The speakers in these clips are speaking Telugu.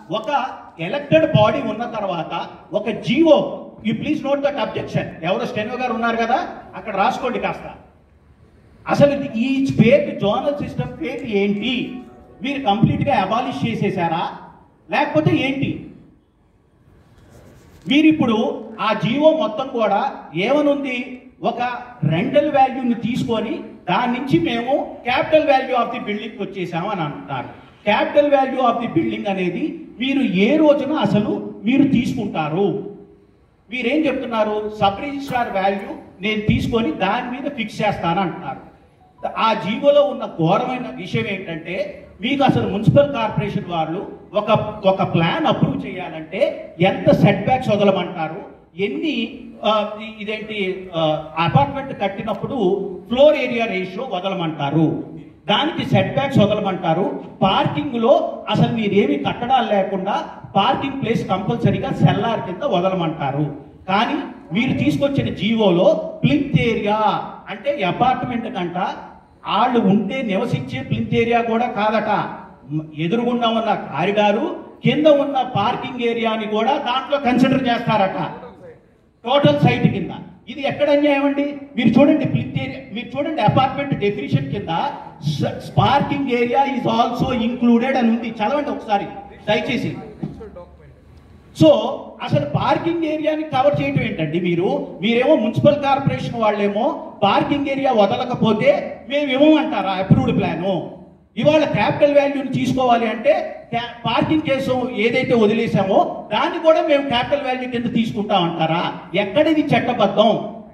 ఒక ఎలక్టెడ్ బాడీ ఉన్న తర్వాత ఒక G O you please note that objection ఎవరో స్టెనో గారు ఉన్నారు కదా అక్కడ రాసుకోండి కాస్త అసలు ఇది- ఈ ఫేక్ జోనల్ సిస్టమ్ ఫేక్ ఏంటి మీరు కంప్లీట్ గా అబాలిష్ చేసేసారా లేకపోతే ఏంటి మీరు ఇప్పుడు ఆ జీవో మొత్తం కూడా ఏమనుంది ఒక రెంటల్ వాల్యూని తీసుకొని దాని నుంచి మేము capital value of the building వచ్చేసాము అని అంటున్నారు capital value of the building అనేది మీరు ఏ రోజున అసలు మీరు తీసుకుంటారు మీరేం చెప్తున్నారు సబ్ రిజిస్ట్రార్ వాల్యూ నేను తీసుకొని దాని మీద ఫిక్స్ చేస్తాను అంటున్నారు ఆ జీవోలో ఉన్న ఘోరమైన విషయం ఏంటంటే మీకు అసలు మున్సిపల్ కార్పొరేషన్ వాళ్ళు ఒక ఒక ప్లాన్ అప్రూవ్ చేయాలంటే ఎంత సెట్ బ్యాక్స్ వదలమంటారు ఎన్ని ఆ, ఇ- ఇదేంటి అపార్ట్మెంట్ కట్టినప్పుడు ఫ్లోర్ ఏరియా రేషియో వదలమంటారు దానికి సెట్ బ్యాక్స్ వదలమంటారు పార్కింగ్ లో అసలు మీరేమి కట్టడాలు లేకుండా పార్కింగ్ ప్లేస్ కంపల్సరీగా సెల్లార్ కింద వదలమంటారు కానీ మీరు తీసుకొచ్చిన జీవోలో ప్లింత్ ఏరియా అంటే అపార్ట్మెంట్ కంట వాళ్ళు ఉంటే నివసించే ప్లింత్ ఏరియా కూడా కాదట మ్, ఎదురుగుండా ఉన్న కారిడారు కింద ఉన్న పార్కింగ్ ఏరియాని కూడా దాంట్లో కన్సిడర్ చేస్తారట టోటల్ సైట్ కింద ఇది ఎక్కడ అన్యాయం అండి మీరు చూడండి ప్లింత్ ఏరియా మీరు చూడండి అపార్ట్మెంట్ డెఫినిషన్ కింద parking area is also included అని ఉంది చదవండి ఒకసారి దయచేసి సో అసలు పార్కింగ్ ఏరియాని కవర్ చేయటం ఏంటండి మీరు మీరేమో మున్సిపల్ కార్పొరేషన్ వాళ్ళేమో పార్కింగ్ ఏరియా వదలకపోతే మేము ఇవ్వమంటారా అప్రూవ్డ్ ప్లాను ఇవాళ క్యాపిటల్ వాల్యూని తీసుకోవాలి అంటే క్యా- పార్కింగ్ కేసు ఏదైతే వదిలేసామో దాన్ని కూడా మేము క్యాపిటల్ వాల్యూ కింద తీసుకుంటాం అంటారా ఎక్కడిది చట్టబద్ధం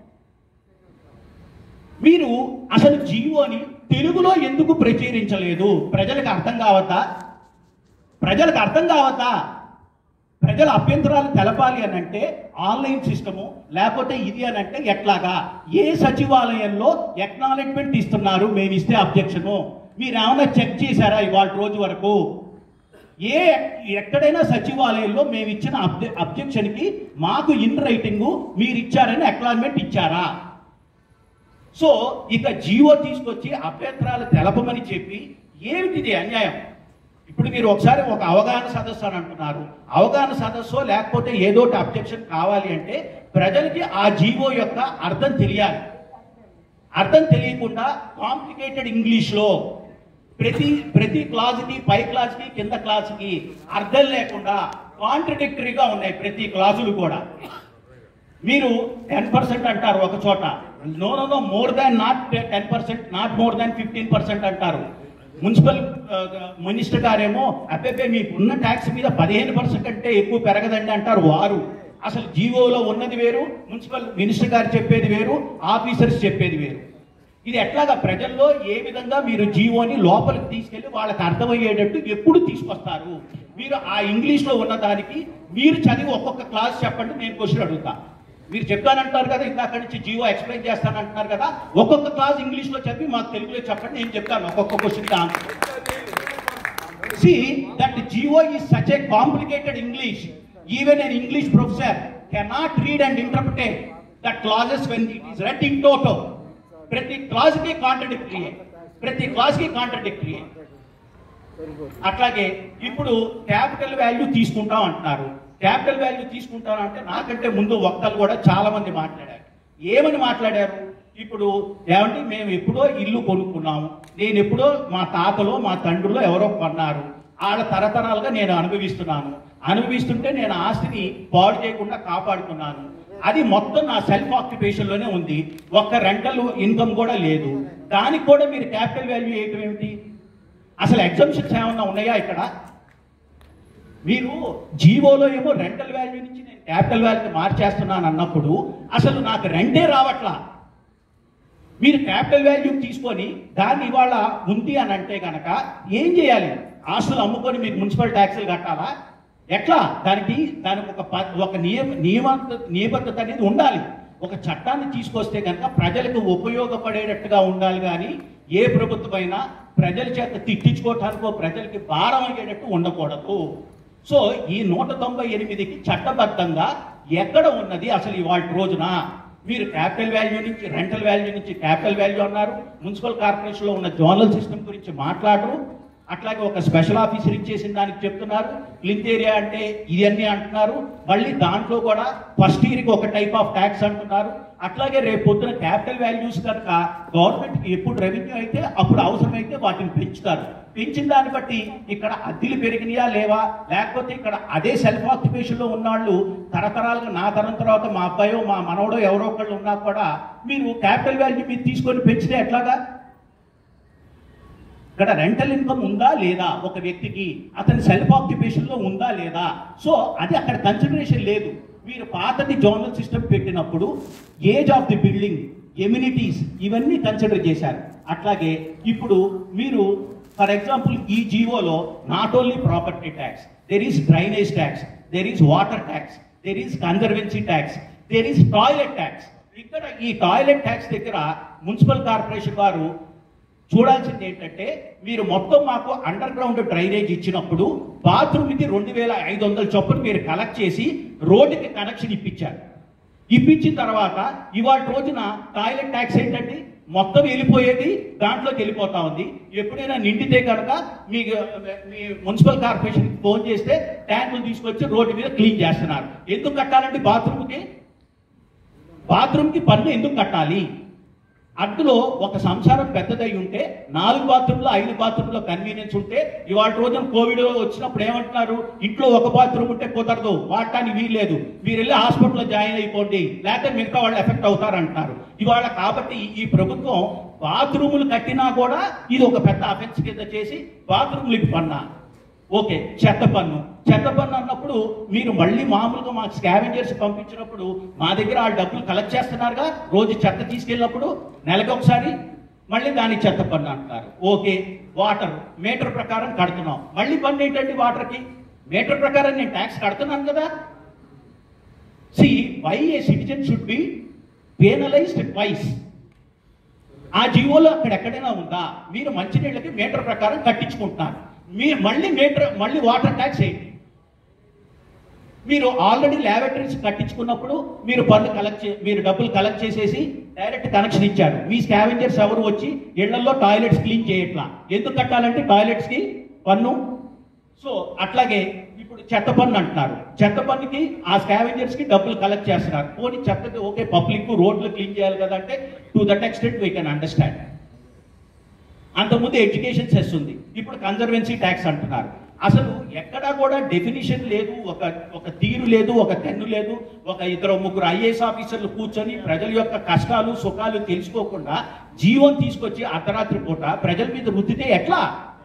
మీరు అసలు జీవోని తెలుగులో ఎందుకు ప్రచురించలేదు ప్రజలకు అర్థం కావద్దా ప్రజలకు అర్థం కావద్దా ప్రజల అభ్యంతరాలు తెలపాలి అని అంటే ఆన్లైన్ సిస్టము లేకపోతే ఇది అని అంటే ఎట్లాగా ఏ సచివాలయంలో ఎక్నాలెడ్జ్మెంట్ ఇస్తున్నారు మేము ఇస్తే అబ్జెక్షను మీరు ఏమైనా చెక్ చేశారా ఇవాళ రోజు వరకు ఏ ఎక్కడైనా సచివాలయంలో మేము ఇచ్చిన అబ్జె అబ్జెక్షన్కి మాకు ఇన్ రైటింగ్ మీరు ఇచ్చారని అక్నాలజ్మెంట్ ఇచ్చారా సో ఇక జీవో తీసుకొచ్చి అభ్యంతరాలు తెలపమని చెప్పి ఏమిటిది అన్యాయం ఇప్పుడు మీరు ఒకసారి ఒక అవగాహన సదస్సు అని అంటున్నారు అవగాహన సదస్సు లేకపోతే ఏదో ఒకటి అబ్జెక్షన్ కావాలి అంటే ప్రజలకి ఆ జీవో యొక్క అర్థం తెలియాలి అర్థం తెలియకుండా కాంప్లికేటెడ్ ఇంగ్లీష్లో ప్రతి ప్రతి క్లాజ్కి పై క్లాస్కి కింద క్లాస్కి అర్థం లేకుండా కాంట్రడిక్టరీగా ఉన్నాయి ప్రతి క్లాసులు కూడా మీరు టెన్ పర్సెంట్ అంటారు ఒక చోట no no no more than not ten percent not more than fifteen percent అంటారు మున్సిపల్ మినిస్టర్ గారేమో అబ్బే మీకు ఉన్న ట్యాక్స్ మీద పదిహేను పర్సెంట్ అంటే ఎక్కువ పెరగదండి అంటారు వారు అసలు జీవోలో ఉన్నది వేరు మున్సిపల్ మినిస్టర్ గారు చెప్పేది వేరు ఆఫీసర్స్ చెప్పేది వేరు ఇది ఎట్లాగా ప్రజల్లో ఏ విధంగా మీరు జీవోని లోపలికి తీసుకెళ్లి వాళ్ళకి అర్థమయ్యేటట్టు ఎప్పుడు తీసుకొస్తారు మీరు ఆ ఇంగ్లీష్లో ఉన్న దానికి మీరు చదివి ఒక్కొక్క క్లాస్ చెప్పండి నేను క్వశ్చన్ అడుగుతా మీరు చెప్పానంటారు కదా ఇందాక నుంచి జీవో ఎక్స్ప్లెయిన్ చేస్తానంటున్నారు కదా ఒక్కొక్క క్లాస్ ఇంగ్లీష్లో చదివి మాకు తెలుగులో చెప్పండి నేను చెప్తాను ఒక్కొక్క క్వశ్చన్కి answer See that Geo is such a complicated English. Even an English professor cannot read and interpret the clauses when it is read in toto. ప్రతి క్లాస్ కి కాంట్రడిక్టరీ ప్రతి క్లాస్ కి కాంట్రడిక్టరీ అట్లాగే ఇప్పుడు క్యాపిటల్ వాల్యూ తీసుకుంటాం అంటున్నారు క్యాపిటల్ వాల్యూ తీసుకుంటాం అంటే నాకంటే ముందు వక్తలు కూడా చాలా మంది మాట్లాడారు ఏమని మాట్లాడారు ఇప్పుడు ఏమంటే మేము ఎప్పుడో ఇల్లు కొనుక్కున్నాము నేను ఎప్పుడో మా తాతలో మా తండ్రులో ఎవరో కొన్నారు వాళ్ళ తరతరాలుగా నేను అనుభవిస్తున్నాను అనుభవిస్తుంటే నేను ఆస్తిని పాడు చేయకుండా కాపాడుకున్నాను అది మొత్తం నా సెల్ఫ్ ఆక్యుపేషన్ లోనే ఉంది ఒక్క రెంటల్ ఇన్కమ్ కూడా లేదు దానికి కూడా మీరు క్యాపిటల్ వాల్యూ వేయటం ఏమిటి అసలు ఎగ్జామ్షన్స్ ఏమన్నా ఉన్నాయా ఇక్కడ మీరు జీవోలో ఏమో రెంటల్ వాల్యూ నుంచి నేను క్యాపిటల్ వాల్యూ మార్చేస్తున్నాను అన్నప్పుడు అసలు నాకు రెంటే రావట్లా మీరు క్యాపిటల్ వాల్యూ తీసుకొని దాన్ని ఇవాళ ఉంది అని అంటే గనక ఏం చేయాలి ఆస్తులు అమ్ముకొని మీకు మున్సిపల్ ట్యాక్సులు కట్టాలా ఎట్లా దానికి దానికి ఒక ప- ఒక నియమ నియమ నియబద్ధత అనేది ఉండాలి ఒక చట్టాన్ని తీసుకొస్తే కనుక ప్రజలకు ఉపయోగపడేటట్టుగా ఉండాలి కానీ ఏ ప్రభుత్వమైనా ప్రజల చేత తిట్టించుకోవటానికో ప్రజలకి భారం అయ్యేటట్టు ఉండకూడదు సో ఈ నూట తొంభై ఎనిమిదికి చట్టబద్ధంగా ఎక్కడ ఉన్నది అసలు ఇవాళ రోజున మీరు క్యాపిటల్ వాల్యూ నుంచి రెంటల్ వాల్యూ నుంచి క్యాపిటల్ వాల్యూ అన్నారు మున్సిపల్ కార్పొరేషన్లో ఉన్న జోనల్ సిస్టమ్ గురించి మాట్లాడరు అట్లాగే ఒక స్పెషల్ ఆఫీసర్ ఇచ్చేసిన దానికి చెప్తున్నారు క్లింత్ ఏరియా అంటే ఇవన్నీ అంటున్నారు మళ్ళీ దాంట్లో కూడా ఫస్ట్ ఇయర్కి ఒక టైప్ ఆఫ్ ట్యాక్స్ అంటున్నారు అట్లాగే రేపు పొద్దున క్యాపిటల్ వాల్యూస్ కనుక గవర్నమెంట్కి ఎప్పుడు రెవెన్యూ అయితే అప్పుడు అవసరమైతే వాటిని పెంచుతారు పెంచిన దాన్ని బట్టి ఇక్కడ అద్దెలు పెరిగినాయా లేవా లేకపోతే ఇక్కడ అదే సెల్ఫ్ ఆక్యుపేషన్ లో ఉన్నవాళ్ళు తరతరాలుగా నా తరం తర్వాత మా అబ్బాయో మా మనవడో ఎవరో ఒకళ్ళు ఉన్నా కూడా మీరు క్యాపిటల్ వాల్యూ మీరు తీసుకొని పెంచితే ఎట్లాగా ఇక్కడ రెంటల్ ఇన్కమ్ ఉందా లేదా ఒక వ్యక్తికి అతని సెల్ఫ్ ఆక్యుపేషన్ లో ఉందా లేదా సో అది అక్కడ కన్సిడరేషన్ లేదు మీరు పాతది జోనల్ సిస్టమ్ పెట్టినప్పుడు age of the building amenities ఇవన్నీ కన్సిడర్ చేశారు అట్లాగే ఇప్పుడు మీరు ఫర్ ఎగ్జాంపుల్ ఈ జీవోలో not only property tax there is drainage tax there is water tax there is conservancy tax there is toilet tax ఇక్కడ ఈ టాయిలెట్ ట్యాక్స్ దగ్గర మున్సిపల్ కార్పొరేషన్ వారు చూడాల్సింది ఏంటంటే మీరు మొత్తం మాకు అండర్ గ్రౌండ్ డ్రైనేజ్ ఇచ్చినప్పుడు బాత్రూమ్కి రెండు వేల ఐదు వందల చొప్పున మీరు కలెక్ట్ చేసి రోడ్డుకి కనెక్షన్ ఇప్పించారు ఇప్పించిన తర్వాత ఇవాళ రోజున టాయిలెట్ ట్యాక్స్ ఏంటండి మొత్తం వెళ్ళిపోయేది దాంట్లోకి వెళ్ళిపోతా ఉంది ఎప్పుడైనా నిండితే కనుక మీకు మీ మున్సిపల్ కార్పొరేషన్ ఫోన్ చేస్తే ట్యాంకులు తీసుకొచ్చి రోడ్డు మీద క్లీన్ చేస్తున్నారు ఎందుకు కట్టాలండి బాత్రూమ్కి బాత్రూమ్కి పన్ను ఎందుకు కట్టాలి అందులో ఒక సంసారం పెద్దదై ఉంటే నాలుగు బాత్రూంలో ఐదు బాత్రూంలో కన్వీనియన్స్ ఉంటే ఇవాళ రోజున కోవిడ్ వచ్చినప్పుడు ఏమంటున్నారు ఇంట్లో ఒక బాత్రూమ్ ఉంటే కుదరదు వాడటానికి వీల్లేదు మీరు వెళ్ళి హాస్పిటల్లో జాయిన్ అయిపోండి లేకపోతే మిగతా వాళ్ళు ఎఫెక్ట్ అవుతారంటున్నారు ఇవాళ కాబట్టి ఈ ప్రభుత్వం బాత్రూములు కట్టినా కూడా ఇది ఒక పెద్ద అఫెన్స్ కింద చేసి బాత్రూములకి పన్నా ఓకే చెత్త పన్ను చెత్త పన్ను అన్నప్పుడు మీరు మళ్ళీ మామూలుగా మాకు స్కావెంజర్స్ పంపించినప్పుడు మా దగ్గర ఆ డబ్బులు కలెక్ట్ చేస్తున్నారుగా రోజు చెత్త తీసుకెళ్ళినప్పుడు నెలకు ఒకసారి మళ్ళీ దాని చెత్త పన్ను అంటున్నారు ఓకే వాటర్ మీటర్ ప్రకారం కడుతున్నాం మళ్ళీ పన్ను ఏంటండి వాటర్కి మీటర్ ప్రకారం నేను ట్యాక్స్ కడుతున్నాను కదా see why a citizen should be penalised twice ఆ జీవోలో అక్కడ ఎక్కడైనా ఉందా మీరు మంచినీళ్ళకి మీటర్ ప్రకారం కట్టించుకుంటున్నారు మీరు మళ్ళీ మీటర్ మళ్ళీ వాటర్ ట్యాక్స్ ఏంటి మీరు ఆల్రెడీ ల్యాబొరేటరీస్ కట్టించుకున్నప్పుడు మీరు పన్ను కలెక్ట్ చే మీరు డబ్బులు కలెక్ట్ చేసేసి డైరెక్ట్ కనెక్షన్ ఇచ్చారు మీ స్కావెంజర్స్ ఎవరు వచ్చి ఇళ్లలో టాయిలెట్స్ క్లీన్ చేయట్లా ఎందుకు కట్టాలంటే టాయిలెట్స్ కి పన్ను సో అట్లాగే ఇప్పుడు చెత్త పన్ను అంటున్నారు చెత్త పన్నుకి ఆ స్కావెంజర్స్ కి డబ్బులు కలెక్ట్ చేస్తున్నారు పోనీ చెత్తకి ఓకే పబ్లిక్ రోడ్లు క్లీన్ చేయాలి కదా అంటే to that extent we can understand అంతకుముందు ఎడ్యుకేషన్ సెస్ ఉంది ఇప్పుడు కన్జర్వెన్సీ ట్యాక్స్ అంటున్నారు అసలు ఎక్కడా కూడా డెఫినిషన్ లేదు ఒక ఒక తీరు లేదు ఒక తెన్ను లేదు ఒక ఇద్దరు ముగ్గురు ఐఏఎస్ ఆఫీసర్లు కూర్చొని ప్రజల యొక్క కష్టాలు సుఖాలు తెలుసుకోకుండా జీవం తీసుకొచ్చి అర్ధరాత్రి పూట ప్రజల మీద రుద్దితే ఎట్లా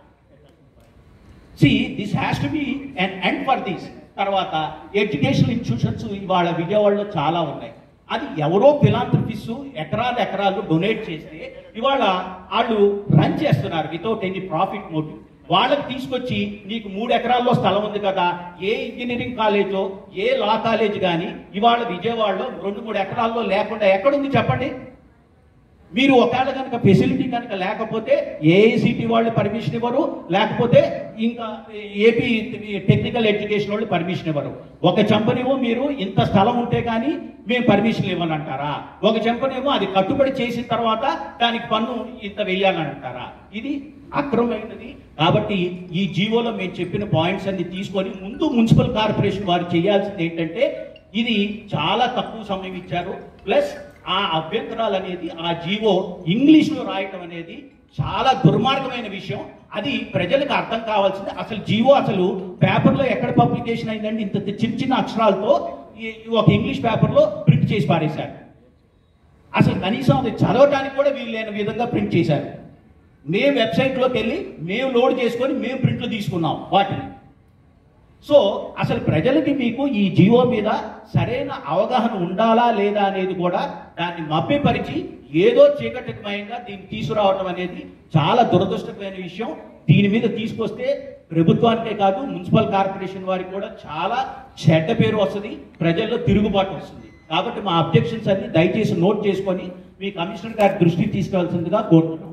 see this has to be an end for this తర్వాత ఎడ్యుకేషనల్ ఇన్స్టిట్యూషన్స్ ఇవాళ విజయవాడలో చాలా ఉన్నాయి అది ఎవరో ఫిలాంథ్రఫిస్ ఎకరాలు ఎకరాలు డొనేట్ చేస్తే ఇవాళ వాళ్ళు రన్ చేస్తున్నారు వితౌట్ ఎనీ ప్రాఫిట్ మోటివ్ వాళ్ళకి తీసుకొచ్చి నీకు మూడు ఎకరాల్లో స్థలం ఉంది కదా ఏ ఇంజనీరింగ్ కాలేజో ఏ లా కాలేజ్ కానీ ఇవాళ విజయవాడలో రెండు మూడు ఎకరాల్లో లేకుండా ఎక్కడుంది చెప్పండి మీరు ఒకవేళ కనుక ఫెసిలిటీ కనుక లేకపోతే ఏఐసిటి వాళ్ళు పర్మిషన్ ఇవ్వరు లేకపోతే ఇంకా ఏపీ టెక్నికల్ ఎడ్యుకేషన్ వాళ్ళు పర్మిషన్ ఇవ్వరు ఒక చెంపనేమో మీరు ఇంత స్థలం ఉంటే కానీ మేము పర్మిషన్ ఇవ్వాలంటారా ఒక చెంపనేమో అది కట్టుబడి చేసిన తర్వాత దానికి పన్ను ఇంత వెయ్యాలని అంటారా ఇది అక్రమమైనది కాబట్టి ఈ జీవోలో మేము చెప్పిన పాయింట్స్ అన్ని తీసుకొని ముందు మున్సిపల్ కార్పొరేషన్ వారు చేయాల్సింది ఏంటంటే ఇది చాలా తక్కువ సమయం ఇచ్చారు ప్లస్ ఆ అభ్యంతరాలు అనేది ఆ జీవో ఇంగ్లీష్ లో రాయటం అనేది చాలా దుర్మార్గమైన విషయం అది ప్రజలకు అర్థం కావాల్సింది అసలు జీవో అసలు పేపర్లో ఎక్కడ పబ్లికేషన్ అయిందండి ఇంత చిన్న చిన్న అక్షరాలతో ఈ- ఒక ఇంగ్లీష్ పేపర్లో ప్రింట్ చేసి పారేశారు అసలు కనీసం అది చదవటానికి కూడా వీలు లేని విధంగా ప్రింట్ చేశారు మేము వెబ్సైట్లోకి వెళ్ళి మేము లోడ్ చేసుకొని మేము ప్రింట్లు తీసుకున్నాం వాటిని సో అసలు ప్రజలకి మీకు ఈ జియో మీద సరైన అవగాహన ఉండాలా లేదా అనేది కూడా దాన్ని మభ్యపరిచి ఏదో చీకటిమయంగా దీన్ని తీసుకురావడం అనేది చాలా దురదృష్టకరమైన విషయం దీని మీద తీసుకొస్తే ప్రభుత్వానికే కాదు మున్సిపల్ కార్పొరేషన్ వారికి కూడా చాలా చెడ్డ పేరు వస్తుంది ప్రజల్లో తిరుగుబాటు వస్తుంది కాబట్టి మా అబ్జెక్షన్స్ అన్ని దయచేసి నోట్ చేసుకొని మీ కమిషనర్ గారి దృష్టికి తీసుకెళ్తుందిగా కోరుతున్నాం